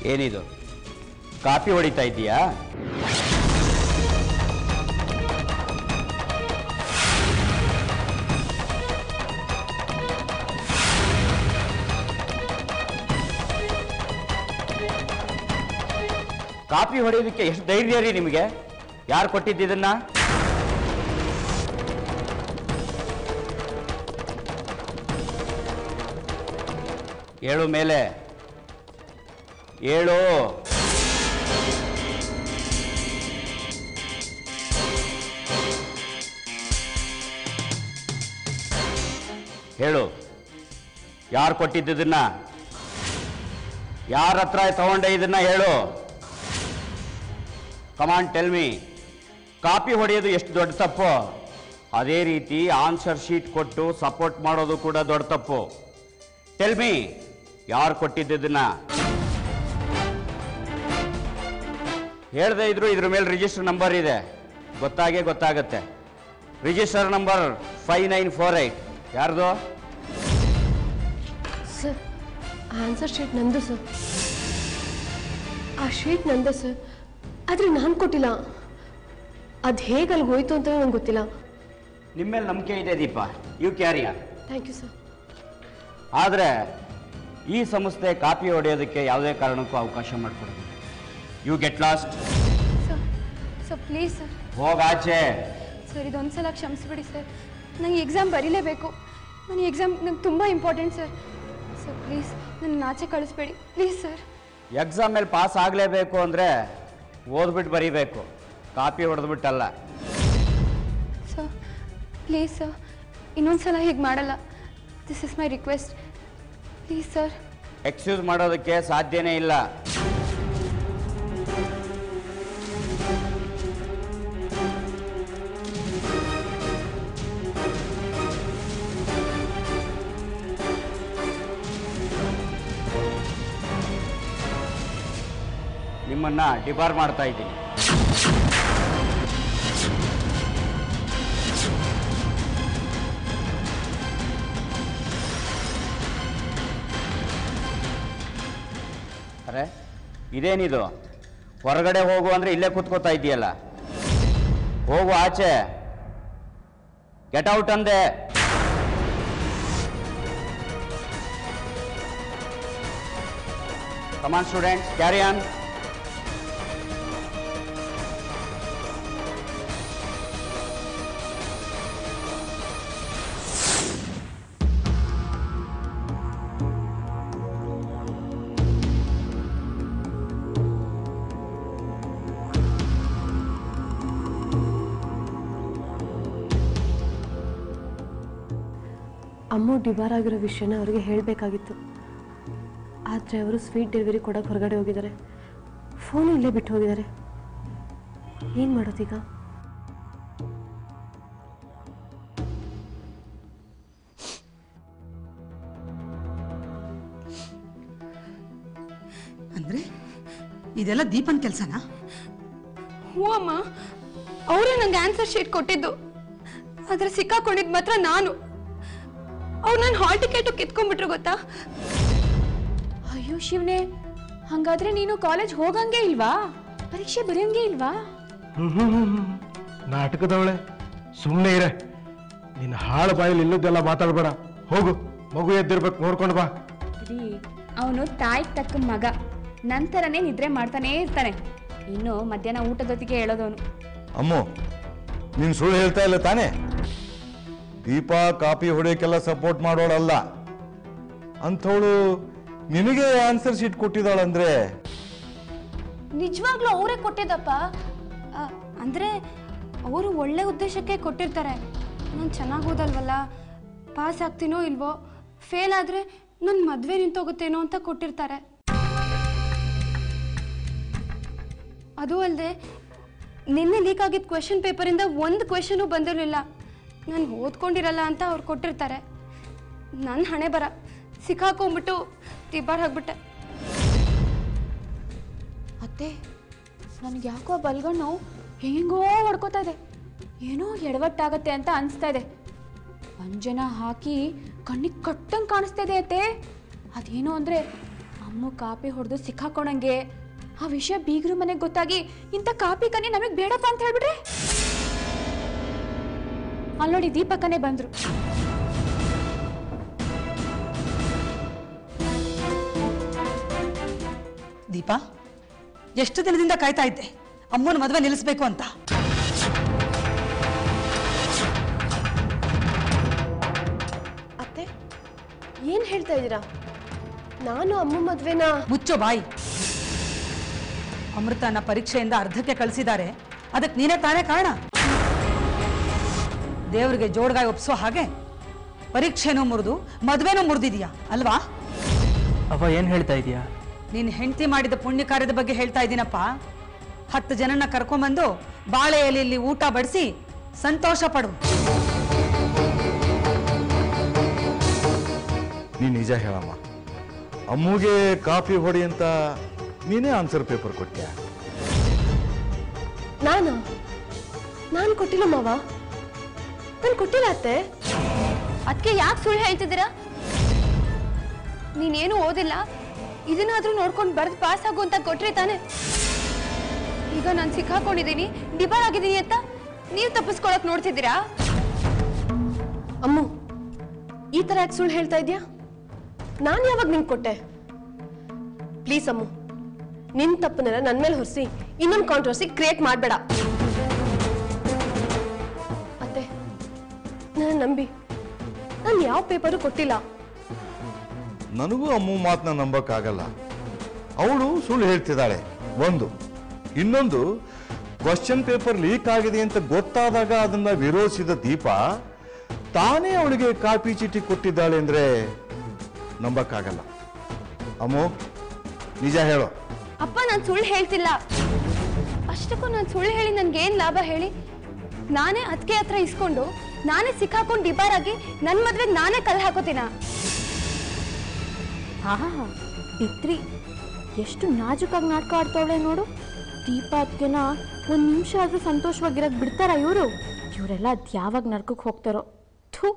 ಏನಿದು ಕಾಪಿ ಹೊಡಿತಾ ಇದ್ದೀಯಾ ಕಾಪಿ ಹೊಡೆಯೋದಕ್ಕೆ ಎಷ್ಟು ಧೈರ್ಯ ರೀ ನಿಮಗೆ ಯಾರು ಕೊಟ್ಟಿದ್ದಿದನ್ನ ಏಳು ಮೇಲೆ ಏಳು ಹೇಳು ಯಾರು ಕೊಟ್ಟಿದ್ದನ್ನ ಯಾರ ಹತ್ರ ತಗೊಂಡೆ ಇದನ್ನ ಹೇಳು ಕಮಾಂಡ್ ಟೆಲ್ ಮಿ ಕಾಪಿ ಹೊಡೆಯೋದು ಎಷ್ಟು ದೊಡ್ಡ ತಪ್ಪು ಅದೇ ರೀತಿ ಆನ್ಸರ್ ಶೀಟ್ ಕೊಟ್ಟು ಸಪೋರ್ಟ್ ಮಾಡೋದು ಕೂಡ ದೊಡ್ಡ ತಪ್ಪು ಟೆಲ್ ಮಿ ಯಾರು ಕೊಟ್ಟಿದ್ದನ್ನ ಹೇಳ್ದೆ ಇದ್ರು ಇದ್ರ ಮೇಲೆ ರಿಜಿಸ್ಟರ್ ನಂಬರ್ ಇದೆ ಗೊತ್ತಾಗೇ ಗೊತ್ತಾಗತ್ತೆ register number five nine four eight ಯಾರ್ದು ಸರ್ ಆನ್ಸರ್ ಶೀಟ್ ನಂದು ಸರ್ ಆ ಶೀಟ್ ನಂದೆ ಸರ್ ಆದರೆ ನಾನು ಕೊಟ್ಟಿಲ್ಲ ಅದು ಹೇಗೆ ಅಲ್ಲಿಗೆ ಹೋಯ್ತು ಅಂತ ನಂಗೆ ಗೊತ್ತಿಲ್ಲ ನಿಮ್ಮ ಮೇಲೆ ನಂಬಿಕೆ ಇದೆ ದೀಪ ಯು ಕ್ಯಾರಿಯ ಥ್ಯಾಂಕ್ ಯು ಸರ್ ಆದರೆ ಈ ಸಂಸ್ಥೆ ಕಾಪಿ ಹೊಡೆಯೋದಕ್ಕೆ ಯಾವುದೇ ಕಾರಣಕ್ಕೂ ಅವಕಾಶ ಮಾಡಿಕೊಡೋದು you get lost sir sir please sir ಹೋಗಾಚೆ ಸರ್ ಇದೊಂದು ಸಲ ಕ್ಷಮಿಸ್ಬಿಡಿ ಸರ್ ನನಗೆ ಎಕ್ಸಾಮ್ ಬರೀಲೇಬೇಕು ನನಗೆ ಎಕ್ಸಾಮ್ ನಂಗೆ ತುಂಬ ಇಂಪಾರ್ಟೆಂಟ್ ಸರ್ ಸರ್ ಪ್ಲೀಸ್ ನನ್ನ ಆಚೆ ಕಳಿಸ್ಬೇಡಿ ಪ್ಲೀಸ್ ಸರ್ ಎಕ್ಸಾಮ್ ಮೇಲೆ ಪಾಸ್ ಆಗಲೇಬೇಕು ಅಂದರೆ ಓದ್ಬಿಟ್ಟು ಬರೀಬೇಕು ಕಾಪಿ ಹೊಡೆದ್ಬಿಟ್ಟಲ್ಲ ಸರ್ ಪ್ಲೀಸ್ ಸರ್ ಇನ್ನೊಂದು ಸಲ ಹೀಗೆ ಮಾಡಲ್ಲ this is my request please sir excuse ಮಾಡೋದಕ್ಕೆ ಸಾಧ್ಯನೇ ಇಲ್ಲ ನಿಮ್ಮನ್ನ ಡಿಬಾರ್ ಮಾಡ್ತಾ ಇದ್ದೀನಿ ಅರೆ ಇದೇನಿದು ಹೊರಗಡೆ ಹೋಗು ಅಂದ್ರೆ ಇಲ್ಲೇ ಕೂತ್ಕೋತಾ ಇದೆಯಲ್ಲ ಹೋಗು ಆಚೆ ಗೆಟ್ ಔಟ್ ಅಂದೆ ಕಮಾನ್ ಸ್ಟೂಡೆಂಟ್ಸ್ ಕ್ಯಾರಿ ಆನ್ ಅಮ್ಮ ಡಿಬಾರ್ ಆಗಿರೋ ವಿಷಯನ ಅವ್ರಿಗೆ ಹೇಳಬೇಕಾಗಿತ್ತು ಆದರೆ ಅವರು ಸ್ವೀಟ್ ಡೆಲಿವರಿ ಕೊಡೋಕೆ ಹೊರಗಡೆ ಹೋಗಿದ್ದಾರೆ ಫೋನು ಇಲ್ಲೇ ಬಿಟ್ಟು ಹೋಗಿದ್ದಾರೆ ಏನು ಮಾಡೋದೀಗ ಅಂದ್ರೆ ಇದೆಲ್ಲ ದೀಪನ್ ಕೆಲಸನಾ ಹ್ಞೂ ಅಮ್ಮ ಅವರೇ ನಂಗೆ ಆನ್ಸರ್ ಶೀಟ್ ಕೊಟ್ಟಿದ್ದು ಆದರೆ ಸಿಕ್ಕಾಕೊಂಡಿದ್ದು ಮಾತ್ರ ನಾನು ಅವ್ರು ನನ್ನ ಹಾಲ್ ಟಿಕೆಟು ಕಿತ್ಕೊಂಡ್ಬಿಟ್ರು ಗೊತ್ತಾ ಅಯ್ಯೋ ಶಿವನೇ ಹಂಗಾದ್ರೆ ನೀನು ಕಾಲೇಜ್ ಹೋಗಂಗೆ ಇಲ್ವಾ ಪರೀಕ್ಷೆ ಬರೆಯಂಗೆ ಇಲ್ವಾ ನಾಟಕದವಳೆ ಸುಮ್ಮನೆ ಇರೆ ನಿನ್ನ ಹಾಳು ಬಾಯಲ್ಲಿ ಇಲ್ಲದೆಲ್ಲ ಮಾತಾಡಬೇಡ ಹೋಗು ಮಗು ಎದ್ದಿರ್ಬೇಕು ನೋಡ್ಕೊಂಡು ಬಾ ರೀ ಅವನು ತಾಯಿ ತಕ್ಕ ಮಗ ನಂತರನೇ ನಿದ್ರೆ ಮಾಡ್ತಾನೇ ಇರ್ತಾನೆ ಇನ್ನು ಮಧ್ಯಾಹ್ನ ಊಟದೊತ್ತಿಗೆ ಹೇಳೋದವನು ಅಮ್ಮು ನೀನು ಸುಳ್ಳು ಹೇಳ್ತಾ ಇಲ್ಲ ತಾನೇ ದೀಪಾ ಕಾಪಿ ಹೊಡೆಯೋಕ್ಕೆಲ್ಲ ಸಪೋರ್ಟ್ ಮಾಡೋಳಲ್ಲ ಅಂಥವಳು ನಿನಗೆ ಆನ್ಸರ್ ಶೀಟ್ ಕೊಟ್ಟಿದ್ದಾಳಂದ್ರೆ ನಿಜವಾಗ್ಲೂ ಅವರೇ ಕೊಟ್ಟಿದ್ದಪ್ಪ ಆ, ಅಂದ್ರೆ ಅವರು ಒಳ್ಳೆ ಉದ್ದೇಶಕ್ಕೆ ಕೊಟ್ಟಿರ್ತಾರೆ ನಾನು ಚೆನ್ನಾಗಿ ಓದಲ್ವಲ್ಲ ಪಾಸ್ ಆಗ್ತೀನೋ ಇಲ್ವೋ ಫೇಲ್ ಆದರೆ ನನ್ನ ಮದುವೆ ನಿಂತೋಗುತ್ತೇನೋ ಅಂತ ಕೊಟ್ಟಿರ್ತಾರೆ ಅದು ಅಲ್ಲದೆ ನಿನ್ನೆ ಲೀಕ್ ಆಗಿದ್ದ ಕ್ವೆಶನ್ ಪೇಪರಿಂದ ಒಂದು ಕ್ವೆಶನು ಬಂದಿರಲಿಲ್ಲ ನಾನು ಓದ್ಕೊಂಡಿರಲ್ಲ ಅಂತ ಅವ್ರು ಕೊಟ್ಟಿರ್ತಾರೆ ನನ್ನ ಹಣೆ ಬರ ಸಿಕ್ಕಾಕೊಂಬಿಟ್ಟು ತಿಬ್ಬಾರ್ ಹಾಕ್ಬಿಟ್ಟೆ ಅತ್ತೆ ನನಗೆ ಯಾಕೋ ಬಲ್ಗಣ್ಣು ಹೆಂಗೋ ಹೊಡ್ಕೋತಾ ಇದೆ ಏನೋ ಎಡವಟ್ಟಾಗತ್ತೆ ಅಂತ ಅನಿಸ್ತಾ ಇದೆ ಅಂಜನ ಹಾಕಿ ಕಣ್ಣಿಗೆ ಕಟ್ಟಂಗೆ ಕಾಣಿಸ್ತಾ ಇದೆ ಅತ್ತೆ ಅದೇನು ಅಂದರೆ ಅಮ್ಮ ಕಾಪಿ ಹೊಡೆದು ಸಿಕ್ಕಾಕೊಂಡಂಗೆ ಆ ವಿಷಯ ಬೀಗ್ರ ಮನೆಗೆ ಗೊತ್ತಾಗಿ ಇಂಥ ಕಾಪಿ ಕನೆ ನಮಗೆ ಬೇಡಪ್ಪ ಅಂತ ಹೇಳ್ಬಿಟ್ರೆ ಅಲ್ಲಿ ನೋಡಿ ದೀಪಕ್ಕನೇ ಬಂದ್ರು ದೀಪಾ ಎಷ್ಟು ದಿನದಿಂದ ಕಾಯ್ತಾ ಇದ್ದೆ ಅಮ್ಮನ ಮದುವೆ ನಿಲ್ಲಿಸ್ಬೇಕು ಅಂತ ಅತ್ತೆ ಏನ್ ಹೇಳ್ತಾ ಇದ್ದೀರಾ ನಾನು ಅಮ್ಮ ಮದ್ವೆನ ಮುಚ್ಚೋ ಬಾಯಿ ಅಮೃತನ ಪರೀಕ್ಷೆಯಿಂದ ಅರ್ಧಕ್ಕೆ ಕಳಿಸಿದ್ದಾರೆ ಅದಕ್ಕೆ ನೀನೇ ತಾನೇ ಕಾರಣ ದೇವರಿಗೆ ಜೋಡ್ಗಾಯಿ ಒಪ್ಸೋ ಹಾಗೆ ಪರೀಕ್ಷೆನೂ ಮುರಿದು ಮದುವೆನೂ ಮುರಿದಿದೀಯಾ ಅಲ್ವಾ ಅವ ಏನು ಹೇಳ್ತಾ ಇದೀಯಾ ನೀನ್ ಹೆಂಡತಿ ಮಾಡಿದ ಪುಣ್ಯ ಕಾರ್ಯದ ಬಗ್ಗೆ ಹೇಳ್ತಾ ಇದ್ದೀನಪ್ಪ ಹತ್ತು ಜನನ ಕರ್ಕೊಂಬಂದು ಬಾಳೆ ಎಲೆಯಲ್ಲಿ ಊಟ ಬಡಿಸಿ ಸಂತೋಷ ಪಡು ನೀ ನಿಜ ಹೇಳಮ್ಮ ಅಮ್ಮುಗೆ ಕಾಪಿ ಹೊಡಿ ಅಂತ ನೀನೇ ಆನ್ಸರ್ ಪೇಪರ್ ಕೊಟ್ಟ್ಯಾ ನಾನು ನಾನು ಕೊಟ್ಟಿಲ್ಲ ಮಾವ ನಾನು ಕೊಟ್ಟಿಲ್ಲ ಅತ್ತೆ ಅದಕ್ಕೆ ಯಾಕೆ ಸುಳ್ಳು ಹೇಳ್ತಿದ್ದೀರಾ ನೀನೇನು ಓದಿಲ್ಲ ಇದನ್ನಾದ್ರೂ ನೋಡ್ಕೊಂಡು ಬರ್ದು ಪಾಸ್ ಆಗು ಅಂತ ಕೊಟ್ರೆ ತಾನೆ ಈಗ ನಾನು ಸಿಕ್ಕಾಕೊಂಡಿದ್ದೀನಿ ಡಿಬಾರ್ ಆಗಿದ್ದೀನಿ ಅಂತ ನೀವು ತಪ್ಪಿಸ್ಕೊಳಕ್ ನೋಡ್ತಿದ್ದೀರಾ ಅಮ್ಮು ಈ ತರ ಯಾಕೆ ಸುಳ್ಳು ಹೇಳ್ತಾ ಇದ್ಯಾ ನಾನು ಯಾವಾಗ ನಿಂಗೆ ಕೊಟ್ಟೆ ಪ್ಲೀಸ್ ಅಮ್ಮು ನಿನ್ ತಪ್ಪನ್ನೆಲ್ಲ ನನ್ನ ಮೇಲೆ ಹೊರಿಸಿ ಇನ್ನೊಂದು ಕಾಂಟ್ರವರ್ಸಿ ಕ್ರಿಯೇಟ್ ಮಾಡಬೇಡ ಅತ್ತೆ ನನ್ನ ನಂಬಿ ನಾನು ಯಾವ ಪೇಪರು ಕೊಟ್ಟಿಲ್ಲ ನನಗೂ ಅಮ್ಮು ಮಾತನ್ನ ನಂಬಕ್ಕಾಗಲ್ಲ ಅವಳು ಸುಳ್ಳು ಹೇಳ್ತಿದ್ದಾಳೆ ಒಂದು ಇನ್ನೊಂದು ಕ್ವಶನ್ ಪೇಪರ್ ಲೀಕ್ ಆಗಿದೆ ಅಂತ ಗೊತ್ತಾದಾಗ ಅದನ್ನ ವಿರೋಧಿಸಿದ ದೀಪ ತಾನೇ ಅವಳಿಗೆ ಕಾಪಿ ಚೀಟಿ ಕೊಟ್ಟಿದ್ದಾಳೆ ಅಂದ್ರೆ ನಂಬಕ್ಕಾಗಲ್ಲ ಅಮ್ಮು ನಿಜ ಹೇಳೋ ಅಪ್ಪ ನಾನು ಸುಳ್ಳು ಹೇಳ್ತಿಲ್ಲ ಅಷ್ಟಕ್ಕೂ ನಾನು ಸುಳ್ಳು ಹೇಳಿ ನನ್ಗೆ ಏನ್ ಲಾಭ ಹೇಳಿ ನಾನೇ ಅದಕ್ಕೆ ಹತ್ರ ಇಸ್ಕೊಂಡು ನಾನೇ ಸಿಕ್ಕಾಕೊಂಡು ಡಿಬಾರ್ ಆಗಿ ನನ್ನ ಮದ್ವೆಗೆ ನಾನೇ ಕಲ್ ಹಾಕೋತೀನ ಆಹಾ ಬಿತ್ರಿ ಎಷ್ಟು ನಾಜುಕಾಗಿ ನಾಟಕ ಆಡ್ತಾವಳೆ ನೋಡು ದೀಪ ಅದಕ್ಕೆನ ಒಂದು ನಿಮಿಷ ಆದ್ರೂ ಸಂತೋಷವಾಗಿರಕ್ ಬಿಡ್ತಾರ ಇವರು ಇವರೆಲ್ಲ ಅದು ಯಾವಾಗ ನರ್ಕಕ್ಕೆ ಹೋಗ್ತಾರೋ ಥೂ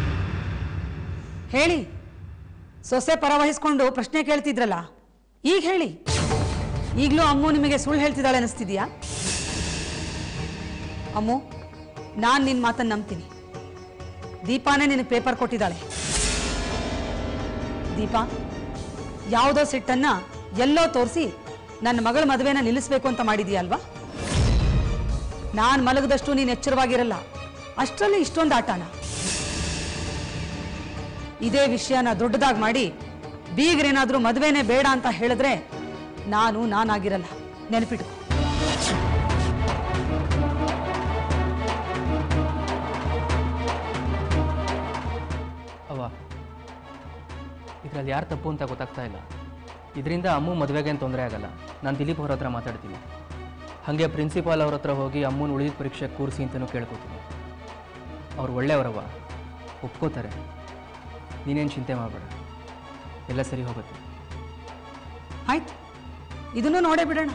ಹೇಳಿ ಸೊಸೆ ಪರ ವಹಿಸ್ಕೊಂಡು ಪ್ರಶ್ನೆ ಕೇಳ್ತಿದ್ರಲ್ಲ ಈಗ ಹೇಳಿ ಈಗಲೂ ಅಮ್ಮು ನಿಮಗೆ ಸುಳ್ಳು ಹೇಳ್ತಿದ್ದಾಳೆ ಅನಿಸ್ತಿದ್ಯಾ ಅಮ್ಮು ನಾನು ನಿನ್ನ ಮಾತನ್ನು ನಂಬ್ತೀನಿ ದೀಪಾನೇ ನಿನಗೆ ಪೇಪರ್ ಕೊಟ್ಟಿದ್ದಾಳೆ ದೀಪಾ ಯಾವುದೋ ಸಿಟ್ಟನ್ನ ಎಲ್ಲೋ ತೋರಿಸಿ ನನ್ನ ಮಗಳ ಮದುವೆನ ನಿಲ್ಲಿಸ್ಬೇಕು ಅಂತ ಮಾಡಿದೀಯ ಅಲ್ವಾ ನಾನು ಮಲಗದಷ್ಟು ನೀನು ಎಚ್ಚರವಾಗಿರಲ್ಲ ಅಷ್ಟರಲ್ಲಿ ಇಷ್ಟೊಂದು ಆಟನ ಇದೇ ವಿಷಯನ ದೊಡ್ಡದಾಗಿ ಮಾಡಿ ಬೀಗರೇನಾದ್ರೂ ಮದುವೆನೇ ಬೇಡ ಅಂತ ಹೇಳಿದ್ರೆ ನಾನು ನಾನಾಗಿರಲ್ಲ ನೆನಪಿಟ್ಕೊ ಅವ್ವ ಇದರಲ್ಲಿ ಯಾರು ತಪ್ಪು ಅಂತ ಗೊತ್ತಾಗ್ತಾ ಇಲ್ಲ ಇದರಿಂದ ಅಮ್ಮು ಮದುವೆಗೆ ಏನು ತೊಂದರೆ ಆಗಲ್ಲ ನಾನು ದಿಲೀಪ್ ಅವ್ರ ಹತ್ರ ಮಾತಾಡ್ತೀನಿ ಹಾಗೆ ಪ್ರಿನ್ಸಿಪಾಲ್ ಅವ್ರ ಹತ್ರ ಹೋಗಿ ಅಮ್ಮನ ಉಳಿದ ಪರೀಕ್ಷೆ ಕೂರಿಸಿ ಅಂತಲೂ ಕೇಳ್ಕೊತೀನಿ ಅವ್ರು ಒಳ್ಳೆಯವರವ್ವ ಒಪ್ಕೋತಾರೆ ನೀನೇನು ಚಿಂತೆ ಮಾಡಬೇಡ ಎಲ್ಲ ಸರಿ ಹೋಗುತ್ತೆ ಆಯ್ತು ಇದನ್ನು ನೋಡೇ ಬಿಡೋಣ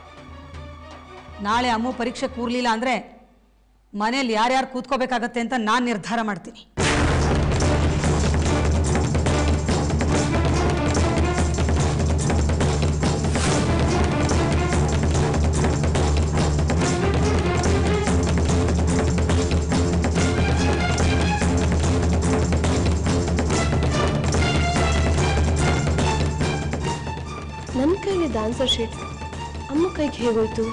ನಾಳೆ ಅಮ್ಮು ಪರೀಕ್ಷೆ ಕೂರ್ಲಿಲ್ಲ ಅಂದ್ರೆ ಮನೇಲಿ ಯಾರ್ಯಾರು ಕೂತ್ಕೋಬೇಕಾಗತ್ತೆ ಅಂತ ನಾನು ನಿರ್ಧಾರ ಮಾಡ್ತೀನಿ ನನ್ನ ಕೈಲಿದ್ದ ಆನ್ಸರ್ ಶೀಟ್ ಅಮ್ಮ ಕೈಗೆ ಹೇಗೋಯ್ತು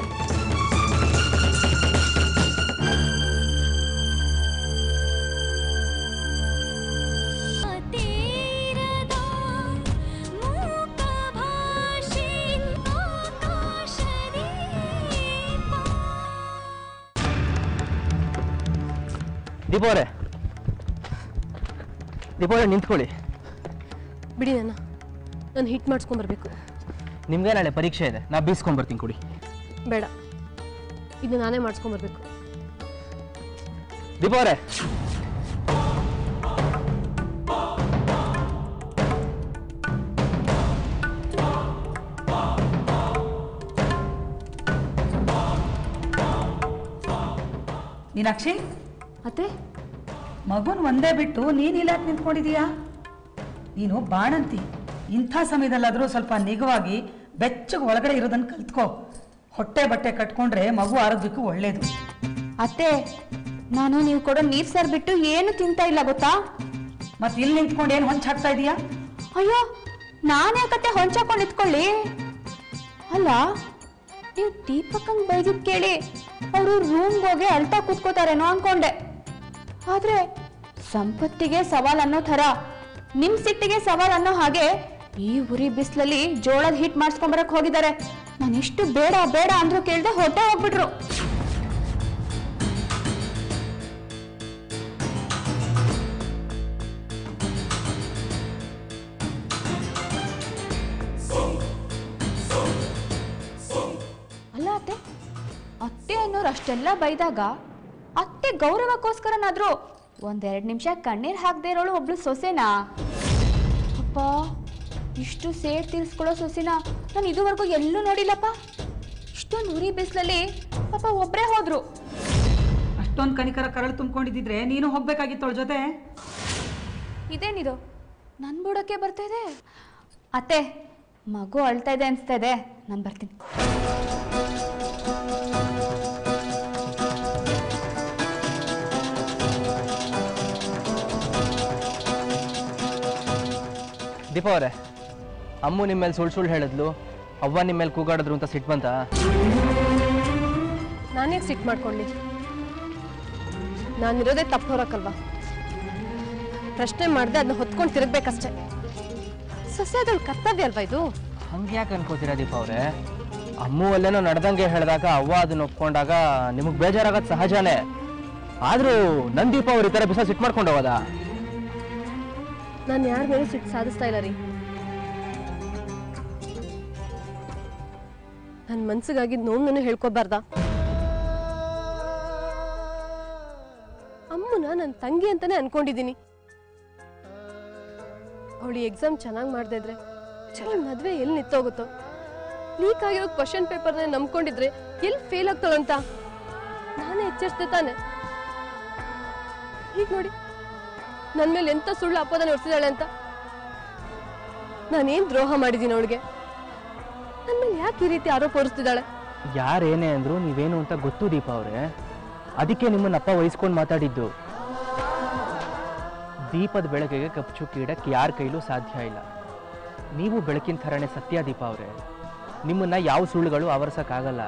ದೀಪವರೇ ದೀಪವರೇ ನಿಂತ್ಕೊಳ್ಳಿ ಬಿಡಿ ನನ್ನ ನಾನು ಹಿಟ್ ಮಾಡಿಸ್ಕೊಂಬರ್ಬೇಕು ನಿಮಗೆ ನಾಳೆ ಪರೀಕ್ಷೆ ಇದೆ ನಾ ಬೀಸ್ಕೊಂಬರ್ತೀನಿ ಕೊಡಿ ಬೇಡ ಇದು ನಾನೇ ಮಾಡಿಸ್ಕೊಂಬರ್ಬೇಕು ದೀಪವರೇ ಮೀನಾಕ್ಷಿ ಅತ್ತೆ ಮಗುನ್ ಒಂದೇ ಬಿಟ್ಟು ನೀನ್ ಇಲ್ಲಾಕ್ ನಿಂತ್ಕೊಂಡಿದೀಯಾ ನೀನು ಬಾಣಂತಿ ಇಂಥ ಸಮಯದಲ್ಲಾದರೂ ಸ್ವಲ್ಪ ನಿಗವಾಗಿ ಬೆಚ್ಚಗೆ ಒಳಗಡೆ ಇರೋದನ್ನು ಕಲ್ತ್ಕೋ ಹೊಟ್ಟೆ ಬಟ್ಟೆ ಕಟ್ಕೊಂಡ್ರೆ ಮಗು ಆರೋಗ್ಯಕ್ಕೂ ಒಳ್ಳೇದು ಅತ್ತೆ ನಾನು ನೀವು ಕೊಡೋ ನೀರ್ ಸಾರ್ ಬಿಟ್ಟು ಏನು ತಿಂತಾ ಇಲ್ಲ ಗೊತ್ತಾ ಮತ್ತೆ ಇಲ್ಲಿ ನಿಂತ್ಕೊಂಡು ಏನು ಹೊಂಚ್ ಹಾಕ್ತಾ ಇದೀಯಾ ಅಯ್ಯೋ ನಾನೇ ಕತೆ ಹೊಂಚಾಕೊಂಡು ನಿಂತ್ಕೊಳ್ಳಿ ಅಲ್ಲ ನೀವು ದೀಪಕ್ಕಂಗ್ ಬೈದಿದ್ ಕೇಳಿ ಅವರು ರೂಮ್ಗೆ ಹೋಗಿ ಅಳ್ತಾ ಕೂತ್ಕೋತಾರೇನೋ ಅನ್ಕೊಂಡೆ ಆದ್ರೆ ಸಂಪತ್ತಿಗೆ ಸವಾಲ್ ಅನ್ನೋ ಥರ ನಿಮ್ ಸಿಟ್ಟಿಗೆ ಸವಾಲ್ ಅನ್ನೋ ಹಾಗೆ ಈ ಉರಿ ಬಿಸಿಲಲ್ಲಿ ಜೋಳದ ಹಿಟ್ ಮಾಡಿಸ್ಕೊಂಬರಕ್ ಹೋಗಿದ್ದಾರೆ ನಾನು ಎಷ್ಟು ಬೇಡ ಬೇಡ ಅಂದ್ರೂ ಕೇಳ್ದೆ ಹೊಟ್ಟೆ ಹೋಗ್ಬಿಟ್ರು ಅಲ್ಲ ಅತ್ತೆ ಅತ್ತೆ ಅನ್ನೋರು ಅಷ್ಟೆಲ್ಲ ಬೈದಾಗ ಅತ್ತೆ ಗೌರವಕ್ಕೋಸ್ಕರನಾದ್ರೂ ಒಂದೆರಡು ನಿಮಿಷ ಕಣ್ಣೀರ್ ಹಾಕದೇ ಇರೋಳು ಒಬ್ಳು ಸೊಸೆನಾ ಅಪ್ಪ ಇಷ್ಟು ಸೇಡ್ ತೀರಿಸ್ಕೊಳ್ಳೋ ಸೊಸೆನ ನಾನು ಇದುವರೆಗೂ ಎಲ್ಲೂ ನೋಡಿಲ್ಲಪ್ಪ ಇಷ್ಟೊಂದು ಉರಿ ಬಿಸಿಲಲ್ಲಿ ಪಾಪ ಒಬ್ಬರೇ ಹೋದ್ರು ಅಷ್ಟೊಂದು ಕನಿಕರ ಕರಳು ತುಂಬ್ಕೊಂಡಿದ್ದಿದ್ರೆ ನೀನು ಹೋಗ್ಬೇಕಾಗಿತ್ತು ಅವಳ ಜೊತೆ ಇದೇನಿದು ನನ್ನ ಬುಡಕ್ಕೆ ಬರ್ತಾ ಇದೆ ಅತ್ತೆ ಮಗು ಅಳ್ತಾ ಇದೆ ಅನ್ಸ್ತಾ ಇದೆ ನಾನು ಬರ್ತೀನಿ ದೀಪ ಅವರೇ ಅಮ್ಮು ನಿಮ್ಮ ಮೇಲೆ ಸುಳ್ಳು ಸುಳ್ಳು ಹೇಳಿದ್ಲು ಅವ್ವ ನಿಮ್ಮ ಮೇಲೆ ಕೂಗಾಡಿದ್ರು ಅಂತ ಸಿಟ್ಟು ಬಂತಾ ನಾನೇ ಸಿಟ್ ಮಾಡ್ಕೊಂಡಿ ನಾನಿರೋದೇ ತಪ್ಪು ಹೊರಕಲ್ವಾ ಪ್ರಶ್ನೆ ಮಾಡದೆ ಅದನ್ನ ಹೊತ್ಕೊಂಡು ತಿರುಗ್ಬೇಕಷ್ಟೆ ಸಸ್ಯದಳ ಕರ್ತವ್ಯ ಅಲ್ವಾ ಇದು ಹಂಗೆ ಯಾಕೆ ಅನ್ಕೋತೀರಾ ದೀಪ ಅವರೇ ಅಮ್ಮು ಅಲ್ಲೇನೋ ನಡೆದಂಗೆ ಹೇಳಿದಾಗ ಅವ್ವ ಅದನ್ನ ಒಪ್ಕೊಂಡಾಗ ನಿಮಗೆ ಬೇಜಾರಾಗೋದು ಸಹಜನೇ ಆದರೂ ನನ್ನ ದೀಪ ಅವ್ರು ಈ ಥರ ಬಿಸ ಸಿಟ್ಟು ಮಾಡ್ಕೊಂಡು ಹೋಗೋದಾ ನಾನು ಯಾರ ಮೇಲೂ ಸಿಟ್ಟು ಸಾಧಿಸ್ತಾ ಇಲ್ಲ ರೀ ನನ್ನ ಮನ್ಸಿಗಾಗಿದ್ದ ನೋವನ್ನು ಹೇಳ್ಕೊಬಾರ್ದ ಅಮ್ಮನ ನನ್ನ ತಂಗಿ ಅಂತಾನೆ ಅನ್ಕೊಂಡಿದ್ದೀನಿ ಅವಳು ಎಕ್ಸಾಮ್ ಚೆನ್ನಾಗಿ ಮಾಡ್ದೇ ಇದ್ರೆ ಅವಳ ಮದ್ವೆ ಎಲ್ಲಿ ನಿಂತೋಗುತ್ತೋ ಲೀಕ್ ಆಗಿರೋ ಕ್ವಶನ್ ಪೇಪರ್ನ ನಂಬ್ಕೊಂಡಿದ್ರೆ ಎಲ್ಲಿ ಫೇಲ್ ಆಗ್ತಾಳಂತ ನಾನೇ ಎಚ್ಚರಿಸ್ದೆ ತಾನೆ ಈಗ ನೋಡಿ ನನ್ನ ಮೇಲೆ ಎಂತ ಸುಳ್ಳು ಅಪೋದನೆ ಹೊರಿಸಿದಾಳೆ ಅಂತ ನಾನೇನ್ ದ್ರೋಹ ಮಾಡಿದ್ದೀನಿ ಅವಳಿಗೆ ನನ್ನ ಮೇಲೆ ಯಾಕೆ ಈ ರೀತಿ ಆರೋಪ ಹೊರಿಸ್ತಿದ್ದಾಳೆ ಯಾರೇನೇ ಅಂದ್ರು ನೀವೇನು ಅಂತ ಗೊತ್ತು ದೀಪ ಅವರೇ ಅದಕ್ಕೆ ನಿಮ್ಮನ್ನ ಅಪ್ಪ ವಹಿಸ್ಕೊಂಡು ಮಾತಾಡಿದ್ದು ದೀಪದ ಬೆಳಕಿಗೆ ಕಪ್ಪು ಚುಕ್ಕಿ ಇಡಕ್ಕೆ ಯಾರ ಕೈಲೂ ಸಾಧ್ಯ ಇಲ್ಲ ನೀವು ಬೆಳಕಿನ ಥರನೇ ಸತ್ಯ ದೀಪ ಅವರೇ ನಿಮ್ಮನ್ನ ಯಾವ ಸುಳ್ಳುಗಳು ಆವರಿಸಕ್ಕಾಗಲ್ಲ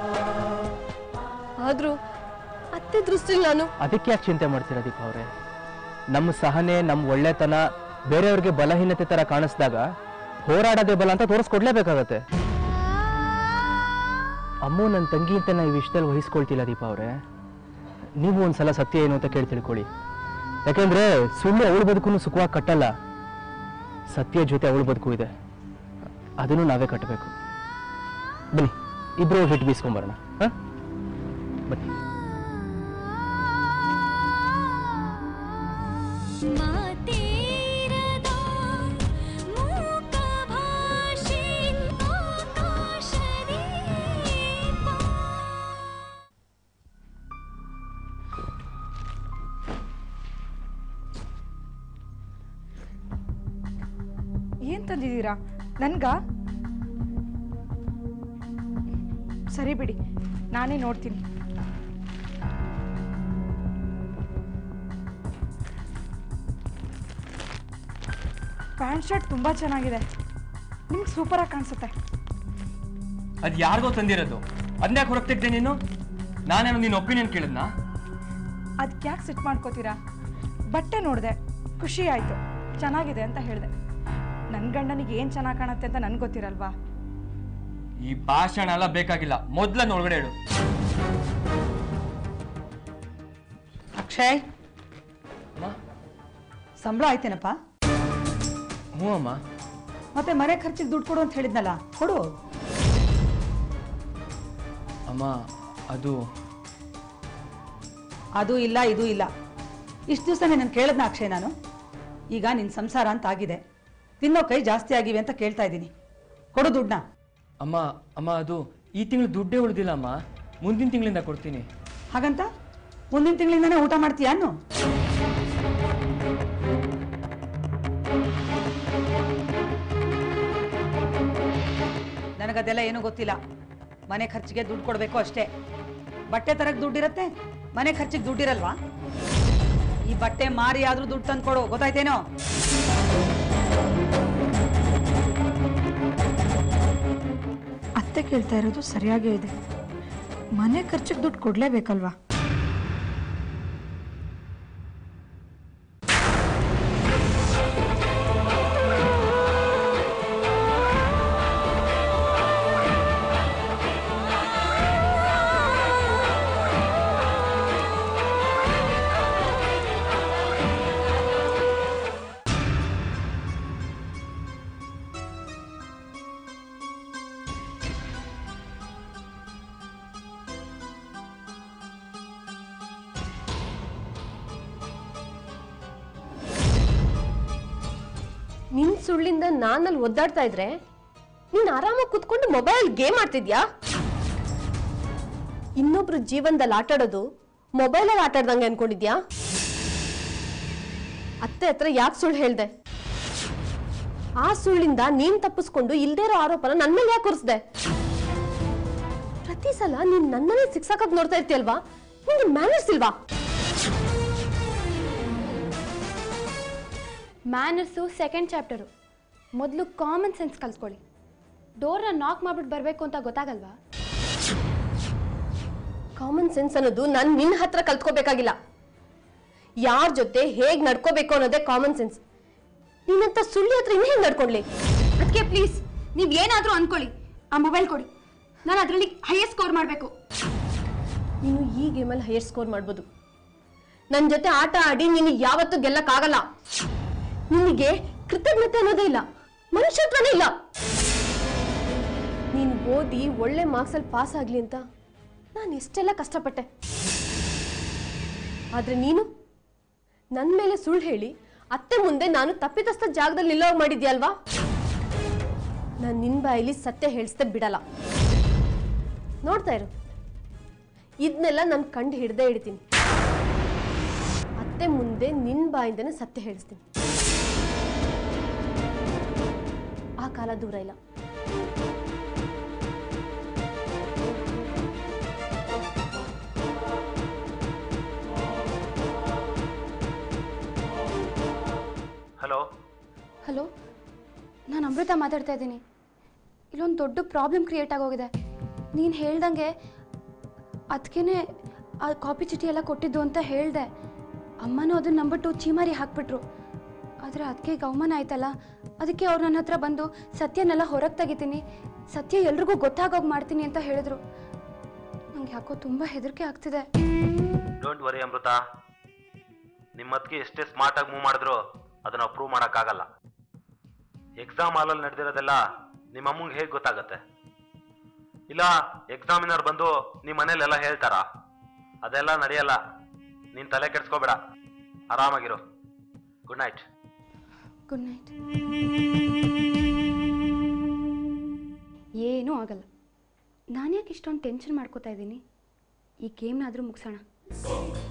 ಆದ್ರೂ ಅತ್ತೆ ದೃಷ್ಟಿಲಿ ನಾನು ಅದಕ್ಕೆ ಯಾಕೆ ಚಿಂತೆ ಮಾಡ್ತೀರಾ ದೀಪ ಅವರೇ ನಮ್ಮ ಸಹನೆ ನಮ್ಮ ಒಳ್ಳೆತನ ಬೇರೆಯವ್ರಿಗೆ ಬಲಹೀನತೆ ತರ ಕಾಣಿಸ್ದಾಗ ಹೋರಾಡೋದೇ ಬಲ ಅಂತ ತೋರಿಸ್ಕೊಡ್ಲೇಬೇಕಾಗತ್ತೆ ಅಮ್ಮು ನನ್ನ ತಂಗಿ ಅಂತ ನಾ ಈ ವಿಷಯದಲ್ಲಿ ವಹಿಸ್ಕೊಳ್ತಿಲ್ಲ ದೀಪ ಅವರೇ ನೀವು ಒಂದ್ಸಲ ಸತ್ಯ ಏನು ಅಂತ ಕೇಳಿ ತಿಳ್ಕೊಳ್ಳಿ ಯಾಕೆಂದ್ರೆ ಸುಳ್ಳು ಅವಳ ಬದುಕು ಸುಖವಾಗಿ ಕಟ್ಟಲ್ಲ ಸತ್ಯ ಜೊತೆ ಅವಳ ಬದುಕು ಇದೆ ಅದನ್ನು ನಾವೇ ಕಟ್ಟಬೇಕು ಬನ್ನಿ ಇಬ್ರು ಹಿಟ್ ಬೀಸ್ಕೊಂಬರೋಣ ಹಾಂ ಬನ್ನಿ ಮಾತೇರದ ಮೂಕಭಾಷೆ ಆಕಾಶದೀಪ ಏನ್ ತಂದಿದ್ದೀರಾ ನನ್ಗ ಸರಿ ಬಿಡಿ ನಾನೇ ನೋಡ್ತೀನಿ ಪ್ಯಾಂಟ್ ಶರ್ಟ್ ತುಂಬಾ ಚೆನ್ನಾಗಿದೆ ನಿಮ್ಗೆ ಸೂಪರಾಗಿ ಕಾಣಿಸುತ್ತೆ ಅದು ಯಾರಿಗೋ ತಂದಿರೋದು ಅದನ್ಯಾಕೆ ಹೊರಗೆ ತೆಗ್ದೆ ನೀನು ನಾನೇನು ನಿನ್ನ ಒಪಿನಿಯನ್ ಕೇಳಿದ್ನಾ ಅದಕ್ಕೆ ಯಾಕೆ ಸಿಟ್ ಮಾಡ್ಕೋತೀರಾ ಬಟ್ಟೆ ನೋಡಿದೆ ಖುಷಿ ಆಯಿತು ಚೆನ್ನಾಗಿದೆ ಅಂತ ಹೇಳಿದೆ ನನ್ನ ಗಂಡನಿಗೆ ಏನು ಚೆನ್ನಾಗಿ ಕಾಣುತ್ತೆ ಅಂತ ನನ್ಗೆ ಗೊತ್ತಿರಲ್ವಾ ಈ ಭಾಷಣ ಎಲ್ಲ ಬೇಕಾಗಿಲ್ಲ ಮೊದ್ಲನ್ನ ಒಳಗಡೆ ಹೇಳು ಅಕ್ಷಯ್ ಅಮ್ಮ ಸಂಬಳ ಆಯ್ತೇನಪ್ಪ ಹ್ಞೂ ಅಮ್ಮ ಮತ್ತೆ ಮನೆ ಖರ್ಚಿಗೆ ದುಡ್ಡು ಕೊಡು ಅಂತ ಹೇಳಿದ್ನಲ್ಲ ಕೊಡು ಅಮ್ಮ ಅದು ಅದು ಇಲ್ಲ ಇದು ಇಲ್ಲ ಇಷ್ಟು ದಿವಸ ನಾನು ಕೇಳಿದ್ನ ಅಕ್ಷಯ್ ನಾನು ಈಗ ನಿನ್ನ ಸಂಸಾರ ಅಂತ ಆಗಿದೆ ತಿನ್ನೋ ಕೈ ಜಾಸ್ತಿ ಆಗಿವೆ ಅಂತ ಕೇಳ್ತಾ ಇದ್ದೀನಿ ಕೊಡು ದುಡ್ಡನ್ನ ಅಮ್ಮ ಅಮ್ಮ ಅದು ಈ ತಿಂಗಳು ದುಡ್ಡೇ ಉಳಿದಿಲ್ಲ ಅಮ್ಮ ಮುಂದಿನ ತಿಂಗಳಿಂದ ಕೊಡ್ತೀನಿ ಹಾಗಂತ ಮುಂದಿನ ತಿಂಗಳಿಂದನೇ ಊಟ ಮಾಡ್ತೀಯಾ ಅನ್ನು ನನಗದೆಲ್ಲ ಏನೂ ಗೊತ್ತಿಲ್ಲ ಮನೆ ಖರ್ಚಿಗೆ ದುಡ್ಡು ಕೊಡಬೇಕು ಅಷ್ಟೇ ಬಟ್ಟೆ ತರಕ್ಕೆ ದುಡ್ಡಿರತ್ತೆ ಮನೆ ಖರ್ಚಿಗೆ ದುಡ್ಡಿರಲ್ವಾ ಈ ಬಟ್ಟೆ ಮಾರಿ ಆದ್ರೂ ದುಡ್ಡು ತಂದ್ಕೊಡು ಗೊತ್ತಾಯ್ತೇನೋ ಅತ್ತೆ ಕೇಳ್ತಾ ಇರೋದು ಸರಿಯಾಗೇ ಇದೆ ಮನೆ ಖರ್ಚಿಗೆ ದುಡ್ಡು ಕೊಡಲೇಬೇಕಲ್ವಾ ನಿನ್ ಸುಳ್ಳಿಂದ ನಾನಲ್ಲಿ ಒದ್ದಾಡ್ತಾ ಇದ್ರೆ ನೀನ್ ಆರಾಮಾಗಿ ಕುತ್ಕೊಂಡು ಮೊಬೈಲ್ ಗೇಮ್ ಆಡ್ತಿದ್ಯಾ ಇನ್ನೊಬ್ರು ಜೀವನದಲ್ಲಿ ಆಟಾಡೋದು ಮೊಬೈಲಲ್ಲಿ ಆಟಾಡ್ದಂಗೆ ಅನ್ಕೊಂಡಿದ್ಯಾ ಅತ್ತೆ ಹತ್ರ ಯಾಕೆ ಸುಳ್ಳು ಹೇಳ್ದೆ ಆ ಸುಳ್ಳಿಂದ ನೀನ್ ತಪ್ಪಿಸ್ಕೊಂಡು ಇಲ್ದೇ ಇರೋ ಆರೋಪನ ನನ್ ಮೇಲೆ ಯಾಕೆ ಹೊರಿಸ್ದೆ ಪ್ರತಿ ಸಲ ನೀನ್ ನನ್ನನ್ನೇ ಸಿಕ್ಸಾಕಕ್ ನೋಡ್ತಾ ಇರ್ತೀಯಲ್ವಾ ನಿಂಗೆ ಮ್ಯಾನರ್ಸ್ ಇಲ್ವಾ ಮ್ಯಾನರ್ಸು ಸೆಕೆಂಡ್ ಚಾಪ್ಟರು ಮೊದಲು ಕಾಮನ್ ಸೆನ್ಸ್ ಕಲ್ತ್ಕೊಳ್ಳಿ ಡೋರ್ನ ನಾಕ್ ಮಾಡ್ಬಿಟ್ಟು ಬರಬೇಕು ಅಂತ ಗೊತ್ತಾಗಲ್ವಾ ಕಾಮನ್ ಸೆನ್ಸ್ ಅನ್ನೋದು ನಾನು ನಿನ್ನ ಹತ್ರ ಕಲ್ತ್ಕೋಬೇಕಾಗಿಲ್ಲ ಯಾರ ಜೊತೆ ಹೇಗ್ ನಡ್ಕೋಬೇಕು ಅನ್ನೋದೇ ಕಾಮನ್ ಸೆನ್ಸ್ ನೀನಂತ ಸುಳ್ಳಿ ಹತ್ರ ಇನ್ನು ಹೇಗೆ ನಡ್ಕೊಂಡ್ಲಿ ಅದಕ್ಕೆ ಪ್ಲೀಸ್ ನೀವು ಏನಾದರೂ ಅಂದ್ಕೊಳ್ಳಿ ಆ ಮೊಬೈಲ್ ಕೊಡಿ ನಾನು ಅದರಲ್ಲಿ ಹೈಯೆಸ್ಟ್ ಸ್ಕೋರ್ ಮಾಡಬೇಕು ನೀನು ಈ ಗೇಮಲ್ಲಿ ಹೈಯರ್ ಸ್ಕೋರ್ ಮಾಡ್ಬೋದು ನನ್ನ ಜೊತೆ ಆಟ ಆಡಿ ನೀನು ಯಾವತ್ತೂ ಗೆಲ್ಲಕ್ಕಾಗಲ್ಲ ನಿನಗೆ ಕೃತಜ್ಞತೆ ಅನ್ನೋದೇ ಇಲ್ಲ ಮನುಷ್ಯತ್ವನೇ ಇಲ್ಲ ನೀನು ಓದಿ ಒಳ್ಳೆ ಮಾರ್ಕ್ಸಲ್ಲಿ ಪಾಸ್ ಆಗ್ಲಿ ಅಂತ ನಾನು ಎಷ್ಟೆಲ್ಲ ಕಷ್ಟಪಟ್ಟೆ ಆದ್ರೆ ನೀನು ನನ್ನ ಮೇಲೆ ಸುಳ್ಳು ಹೇಳಿ ಅತ್ತೆ ಮುಂದೆ ನಾನು ತಪ್ಪಿತಸ್ಥ ಜಾಗದಲ್ಲಿ ನಿಲ್ಲೋ ಮಾಡಿದ್ಯಲ್ವಾ ನಾನು ನಿನ್ ಬಾಯಲ್ಲಿ ಸತ್ಯ ಹೇಳಿಸ್ದೆ ಬಿಡಲ್ಲ ನೋಡ್ತಾ ಇರು ಇದನ್ನೆಲ್ಲ ನಾನು ಕಂಡು ಹಿಡ್ದೇ ಹಿಡಿತೀನಿ ಅತ್ತೆ ಮುಂದೆ ನಿನ್ ಬಾಯಿಂದನೇ ಸತ್ಯ ಹೇಳಿಸ್ತೀನಿ ಆ ಕಾಲ ದೂರ ಇಲ್ಲ ಹಲೋ ಹಲೋ ನಾನು ಅಮೃತ ಮಾತಾಡ್ತಾ ಇದ್ದೀನಿ ಇಲ್ಲೊಂದು ದೊಡ್ಡ ಪ್ರಾಬ್ಲಮ್ ಕ್ರಿಯೇಟ್ ಆಗೋಗಿದೆ ನೀನು ಹೇಳ್ದಂಗೆ ಅದಕ್ಕೇ ಆ ಕಾಪಿ ಚೀಟಿ ಎಲ್ಲ ಕೊಟ್ಟಿದ್ದು ಅಂತ ಹೇಳಿದೆ ಅಮ್ಮನೂ ಅದನ್ನ ನಂಬಿಟ್ಟು ಚೀಮಾರಿ ಹಾಕ್ಬಿಟ್ರು ಆದರೆ ಅದಕ್ಕೆ ಅವಮಾನ ಆಯ್ತಲ್ಲ ಅದಕ್ಕೆ ಅವ್ರು ನನ್ನ ಹತ್ರ ಬಂದು ಸತ್ಯನೆಲ್ಲ ಹೊರಗೆ ತೆಗಿತೀನಿ ಸತ್ಯ ಎಲ್ರಿಗೂ ಗೊತ್ತಾಗೋಗಿ ಮಾಡ್ತೀನಿ ಅಂತ ಹೇಳಿದ್ರು ನಂಗೆ ಯಾಕೋ ತುಂಬ ಹೆದರಿಕೆ ಆಗ್ತಿದೆ ಡೋಂಟ್ ವರಿ ಅಮೃತ ನಿಮ್ಮ ಅದಕ್ಕೆ ಎಷ್ಟೇ ಸ್ಮಾರ್ಟಾಗಿ ಮೂವ್ ಮಾಡಿದ್ರು ಅದನ್ನ ಪ್ರೂವ್ ಮಾಡೋಕ್ಕಾಗಲ್ಲ ಎಕ್ಸಾಮ್ ಹಾಲಲ್ಲಿ ನಡೆದಿರೋದೆಲ್ಲ ನಿಮ್ಮ ಅಮ್ಮಂಗೆ ಹೇಗೆ ಗೊತ್ತಾಗತ್ತೆ ಇಲ್ಲ ಎಕ್ಸಾಮಿನರ್ ಬಂದು ನಿಮ್ಮ ಮನೇಲೆಲ್ಲ ಹೇಳ್ತಾರಾ ಅದೆಲ್ಲ ನಡೆಯಲ್ಲ ನೀನು ತಲೆ ಕೆಡ್ಸ್ಕೋಬೇಡ ಆರಾಮಾಗಿರು ಗುಡ್ ನೈಟ್ ಗುಡ್ ನೈಟ್ ಏನೂ ಆಗಲ್ಲ ನಾನು ಯಾಕೆ ಇಷ್ಟೊಂದು ಟೆನ್ಷನ್ ಮಾಡ್ಕೋತಾ ಇದ್ದೀನಿ ಈ ಗೇಮ್ನಾದರೂ ಮುಗಿಸೋಣ